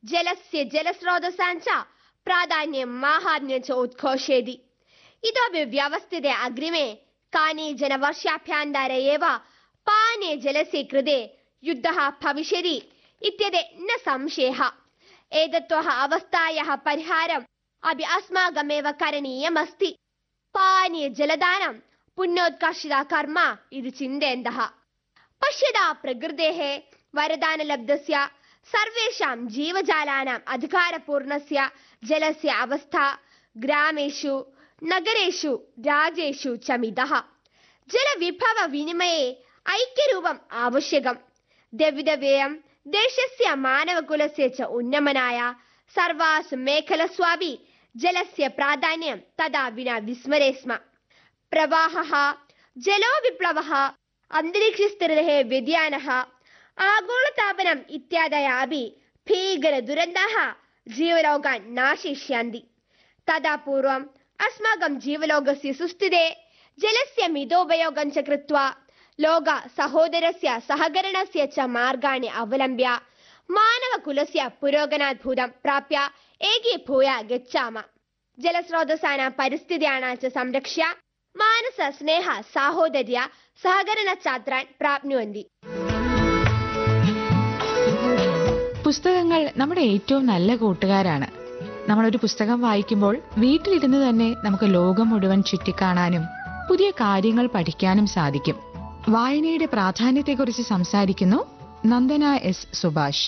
जलस्य जलस्रोतसां च प्राधान्यं माहात्म्यं च उद्घोषयति इतोपि व्यवस्थिते अग्रिमे कानिचन वर्षाभ्यन्तरे एव पानीयजलस्य कृते युद्धः भविष्यति इत्यते न संशयः एतत्त्वः अवस्थायाः परिहारम् अपि अस्माकमेव करणीयमस्ति पानीयजलदानं पुण्योत्कर्षिता कर्म इति चिन्तयन्तः पश्यता प्रकृतेः वरदानलब्धस्य सर्वेषां जीवजालानाम् अधिकारपूर्णस्य जलस्य अवस्था ग्रामेषु नगरेषु राज्येषु च मितः जलविभवविनिमये ऐक्यरूपम् आवश्यकम् द्रविडव्ययं देशस्य मानवकुलस्य च उन्नमनाय सर्वासु मेखलस्वापि जलस्य प्राधान्यं तदा विना विस्मरे स्म प्रवाहः जलो विप्लवः अन्तरिक्षस्थितेः व्यതിയാനः आगोलतापनम् इत्यादयः अपि भीकरदुरन्ताः जीवलोकान् नाशयिष्यन्ति तदा पूर्वम् अस्माकं जीवलोकस्य सुस्थिते जलस्य मितोपयोगं च कृत्वा लोक सहोदरस्य सहकरणस्य च मार्गाणि अवलम्ब्य मानवकुलस्य पुरोगनाद्भुतं प्राप्य ഏകീഭൂയ ഗച്ഛാമ ജലസ്രോതസ്സാന പരിസ്ഥിതിയാണ് च സംരക്ഷ്യ മാനസ സ്നേഹ സാഹോദര്യ സഹകരണ ഛാത്രാൻ പ്രാപ്നുവന്തി പുസ്തകങ്ങൾ നമ്മുടെ ഏറ്റവും നല്ല കൂട്ടുകാരാണ് നമ്മളൊരു പുസ്തകം വായിക്കുമ്പോൾ വീട്ടിലിരുന്ന് തന്നെ നമുക്ക് ലോകം മുഴുവൻ ചുറ്റിക്കാണാനും പുതിയ കാര്യങ്ങൾ പഠിക്കാനും സാധിക്കും വായനയുടെ പ്രാധാന്യത്തെക്കുറിച്ച് സംസാരിക്കുന്നു നന്ദന എസ് സുഭാഷ്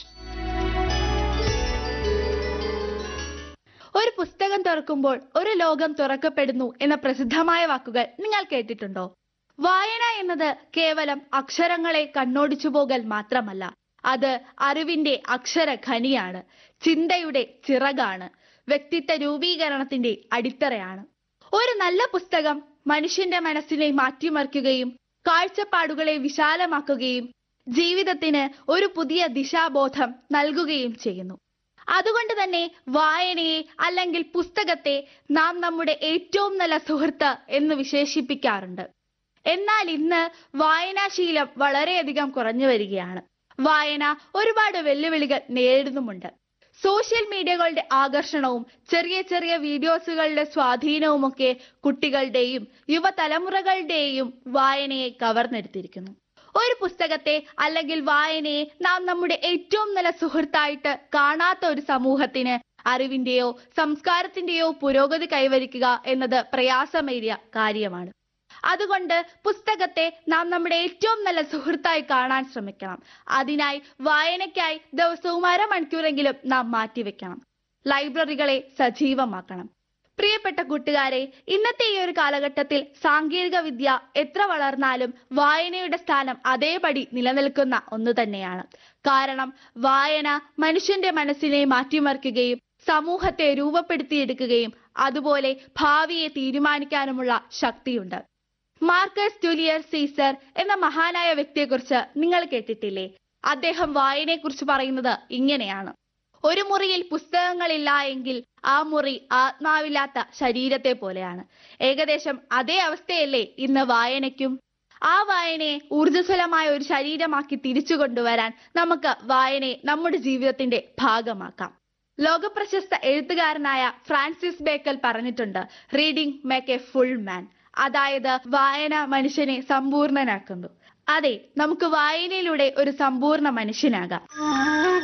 ഒരു പുസ്തകം തുറക്കുമ്പോൾ ഒരു ലോകം തുറക്കപ്പെടുന്നു എന്ന പ്രസിദ്ധമായ വാക്കുകൾ നിങ്ങൾ കേട്ടിട്ടുണ്ടോ വായന എന്നത് കേവലം അക്ഷരങ്ങളെ കണ്ണോടിച്ചു പോകൽ മാത്രമല്ല അത് അറിവിന്റെ അക്ഷര ഖനിയാണ് ചിന്തയുടെ ചിറകാണ് വ്യക്തിത്വ രൂപീകരണത്തിന്റെ അടിത്തറയാണ് ഒരു നല്ല പുസ്തകം മനുഷ്യന്റെ മനസ്സിനെ മാറ്റിമറിക്കുകയും കാഴ്ചപ്പാടുകളെ വിശാലമാക്കുകയും ജീവിതത്തിന് ഒരു പുതിയ ദിശാബോധം നൽകുകയും ചെയ്യുന്നു അതുകൊണ്ട് തന്നെ വായനയെ അല്ലെങ്കിൽ പുസ്തകത്തെ നാം നമ്മുടെ ഏറ്റവും നല്ല സുഹൃത്ത് എന്ന് വിശേഷിപ്പിക്കാറുണ്ട് എന്നാൽ ഇന്ന് വായനാശീലം വളരെയധികം കുറഞ്ഞു വരികയാണ് വായന ഒരുപാട് വെല്ലുവിളികൾ നേരിടുന്നുമുണ്ട് സോഷ്യൽ മീഡിയകളുടെ ആകർഷണവും ചെറിയ ചെറിയ വീഡിയോസുകളുടെ സ്വാധീനവുമൊക്കെ കുട്ടികളുടെയും യുവതലമുറകളുടെയും വായനയെ കവർന്നെടുത്തിരിക്കുന്നു ഒരു പുസ്തകത്തെ അല്ലെങ്കിൽ വായനയെ നാം നമ്മുടെ ഏറ്റവും നല്ല സുഹൃത്തായിട്ട് കാണാത്ത ഒരു സമൂഹത്തിന് അറിവിന്റെയോ സംസ്കാരത്തിന്റെയോ പുരോഗതി കൈവരിക്കുക എന്നത് പ്രയാസമേറിയ കാര്യമാണ് അതുകൊണ്ട് പുസ്തകത്തെ നാം നമ്മുടെ ഏറ്റവും നല്ല സുഹൃത്തായി കാണാൻ ശ്രമിക്കണം അതിനായി വായനയ്ക്കായി ദിവസവും അരമണിക്കൂറെങ്കിലും നാം മാറ്റിവെക്കണം ലൈബ്രറികളെ സജീവമാക്കണം പ്രിയപ്പെട്ട കൂട്ടുകാരെ ഇന്നത്തെ ഈ ഒരു കാലഘട്ടത്തിൽ സാങ്കേതിക വിദ്യ എത്ര വളർന്നാലും വായനയുടെ സ്ഥാനം അതേപടി നിലനിൽക്കുന്ന ഒന്ന് തന്നെയാണ് കാരണം വായന മനുഷ്യന്റെ മനസ്സിനെ മാറ്റിമറിക്കുകയും സമൂഹത്തെ രൂപപ്പെടുത്തിയെടുക്കുകയും അതുപോലെ ഭാവിയെ തീരുമാനിക്കാനുമുള്ള ശക്തിയുണ്ട് മാർക്കസ് ജൂലിയർ സീസർ എന്ന മഹാനായ വ്യക്തിയെക്കുറിച്ച് നിങ്ങൾ കേട്ടിട്ടില്ലേ അദ്ദേഹം വായനയെക്കുറിച്ച് പറയുന്നത് ഇങ്ങനെയാണ് ഒരു മുറിയിൽ പുസ്തകങ്ങളില്ല എങ്കിൽ ആ മുറി ആത്മാവില്ലാത്ത ശരീരത്തെ പോലെയാണ് ഏകദേശം അതേ അവസ്ഥയല്ലേ ഇന്ന് വായനയ്ക്കും ആ വായനയെ ഊർജ്ജസ്വലമായ ഒരു ശരീരമാക്കി തിരിച്ചു കൊണ്ടുവരാൻ നമുക്ക് വായനയെ നമ്മുടെ ജീവിതത്തിന്റെ ഭാഗമാക്കാം ലോകപ്രശസ്ത എഴുത്തുകാരനായ ഫ്രാൻസിസ് ബേക്കൽ പറഞ്ഞിട്ടുണ്ട് reading make a full man അതായത് വായന മനുഷ്യനെ സമ്പൂർണനാക്കുന്നു അതെ നമുക്ക് വായനയിലൂടെ ഒരു സമ്പൂർണ്ണ മനുഷ്യനാകാം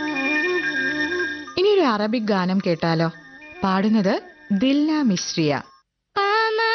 ഇനിയൊരു അറബിക് ഗാനം കേട്ടാലോ പാടുന്നത് ദിൽന മിശ്രിയ